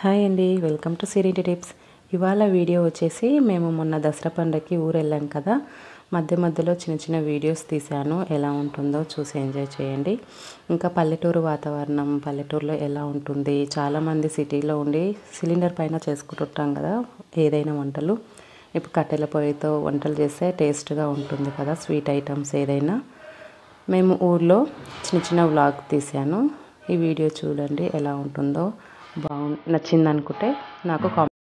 hi అండి welcome to సిరీటి tips ఇవాళ వీడియో వచ్చేసి మేము మొన్న దసరా పండగకి ఊరు వెళ్ళాం కదా మధ్య మధ్యలో చిన్న చిన్న వీడియోస్ తీశాను ఎలా ఉంటుందో చూసి ఎంజాయ్ చేయండి ఇంకా పల్లెటూరు వాతావరణం పల్లెటూరులో ఎలా ఉంటుంది చాలామంది సిటీలో ఉండి సిలిండర్ పైన చేసుకుంటుంటాం కదా ఏదైనా వంటలు ఇప్పుడు కట్టెల పొయ్యితో వంటలు చేస్తే టేస్ట్గా ఉంటుంది కదా స్వీట్ ఐటమ్స్ ఏదైనా మేము ఊర్లో చిన్న చిన్న వ్లాగ్ తీశాను ఈ వీడియో చూడండి ఎలా ఉంటుందో బాగు నచ్చింది అనుకుంటే నాకు కామెంట్